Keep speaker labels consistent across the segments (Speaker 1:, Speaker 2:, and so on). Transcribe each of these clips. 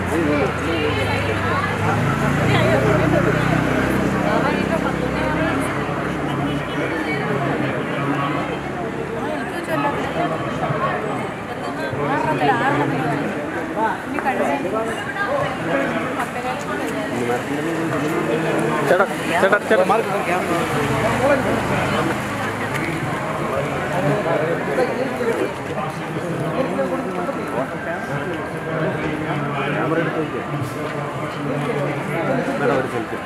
Speaker 1: ചേട്ടാ ചേട്ടാ ചേട്ടാ മേഡം ഒരു സെൽഫി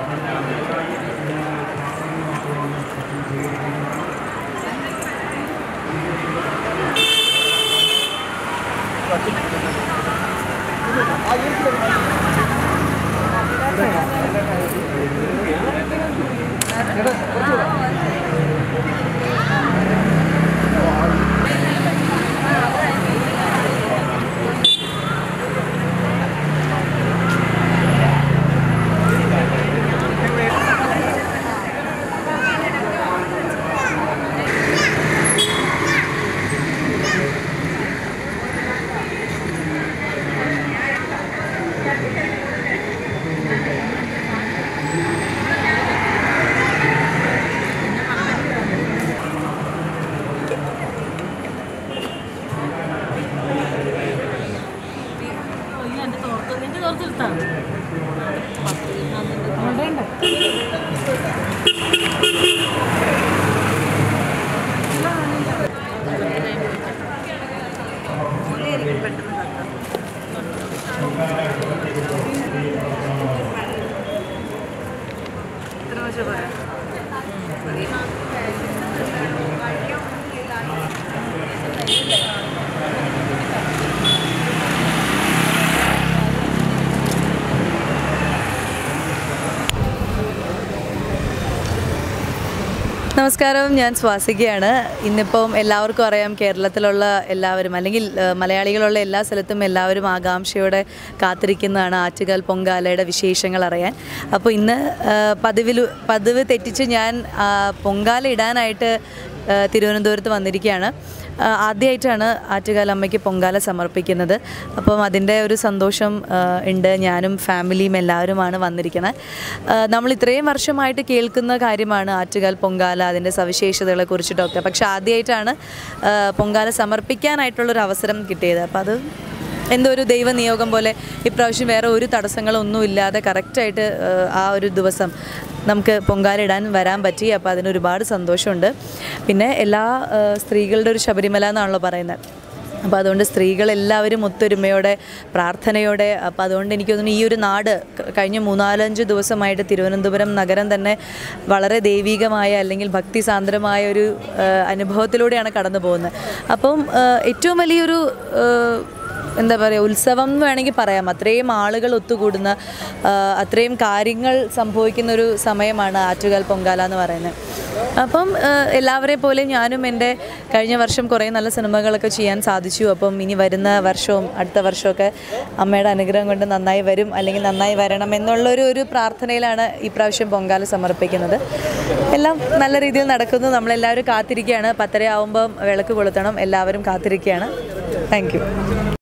Speaker 2: നമസ്കാരം ഞാൻ സ്വാസികയാണ് ഇന്നിപ്പം എല്ലാവർക്കും അറിയാം കേരളത്തിലുള്ള എല്ലാവരും അല്ലെങ്കിൽ ഏഹ്, മലയാളികളുള്ള എല്ലാ സ്ഥലത്തും എല്ലാവരും ആകാംക്ഷയോടെ കാത്തിരിക്കുന്നതാണ് ആറ്റുകാൽ പൊങ്കാലയുടെ വിശേഷങ്ങൾ അറിയാൻ അപ്പോൾ ഇന്ന് ഏഹ്, പതിവിൽ പതിവ് തെറ്റിച്ച് ഞാൻ ആ, പൊങ്കാല ഇടാനായിട്ട് ഏഹ്, തിരുവനന്തപുരത്ത് വന്നിരിക്കുകയാണ് ആ, ആദ്യമായിട്ടാണ് ആറ്റുകാൽ അമ്മയ്ക്ക് പൊങ്കാല സമർപ്പിക്കുന്നത് അപ്പം അതിൻ്റെ ഒരു സന്തോഷം ആ, ഉണ്ട് ഞാനും ഫാമിലിയും എല്ലാവരുമാണ് വന്നിരിക്കുന്നത് ആ, നമ്മൾ ഇത്രയും വർഷമായിട്ട് കേൾക്കുന്ന കാര്യമാണ് ആറ്റുകാൽ പൊങ്കാല അതിൻ്റെ സവിശേഷതകളെ കുറിച്ചിട്ടൊക്കെ പക്ഷെ ആദ്യമായിട്ടാണ് ആ, പൊങ്കാല സമർപ്പിക്കാനായിട്ടുള്ളൊരു അവസരം കിട്ടിയത് അപ്പം അത് എന്തോ ഒരു ദൈവനിയോഗം പോലെ ഇപ്രാവശ്യം വേറെ ഒരു തടസ്സങ്ങളൊന്നും ഇല്ലാതെ കറക്റ്റായിട്ട് ആ ഒരു ദിവസം നമുക്ക് പൊങ്കാലിടാൻ വരാൻ പറ്റി അപ്പോൾ അതിന് ഒരുപാട് സന്തോഷമുണ്ട് പിന്നെ എല്ലാ ആ, സ്ത്രീകളുടെ ഒരു ശബരിമല എന്നാണല്ലോ പറയുന്നത് അപ്പോൾ അതുകൊണ്ട് സ്ത്രീകളെല്ലാവരും ഒത്തൊരുമയോടെ പ്രാർത്ഥനയോടെ അപ്പോൾ അതുകൊണ്ട് എനിക്ക് തോന്നുന്നു ഈ ഒരു നാട് ക- കഴിഞ്ഞ മൂന്നാലഞ്ച് ദിവസമായിട്ട് തിരുവനന്തപുരം നഗരം തന്നെ വളരെ ദൈവികമായ അല്ലെങ്കിൽ ഭക്തിസാന്ദ്രമായ ഒരു ആ, അനുഭവത്തിലൂടെയാണ് കടന്നു പോകുന്നത് അപ്പം ആ, ഏറ്റവും വലിയൊരു ആ, എന്താ പറയുക ഉത്സവം എന്ന് വേണമെങ്കിൽ പറയാം അത്രയും ആളുകൾ ഒത്തുകൂടുന്ന ആ, അത്രയും കാര്യങ്ങൾ സംഭവിക്കുന്ന ഒരു സമയമാണ് ആറ്റുകാൽ പൊങ്കാല എന്ന് പറയുന്നത് അപ്പം ആ, എല്ലാവരെയും പോലെ ഞാനും എൻ്റെ കഴിഞ്ഞ വർഷം കുറേ നല്ല സിനിമകളൊക്കെ ചെയ്യാൻ സാധിച്ചു അപ്പം ഇനി വരുന്ന വർഷവും അടുത്ത വർഷമൊക്കെ അമ്മയുടെ അനുഗ്രഹം കൊണ്ട് നന്നായി വരും അല്ലെങ്കിൽ നന്നായി വരണം എന്നുള്ളൊരു ഒരു പ്രാർത്ഥനയിലാണ് ഈ പ്രാവശ്യം പൊങ്കാല സമർപ്പിക്കുന്നത് എല്ലാം നല്ല രീതിയിൽ നടക്കുന്നു നമ്മളെല്ലാവരും കാത്തിരിക്കുകയാണ് പത്തര ആവുമ്പം വിളക്ക് കൊളുത്തണം എല്ലാവരും കാത്തിരിക്കുകയാണ് താങ്ക് യു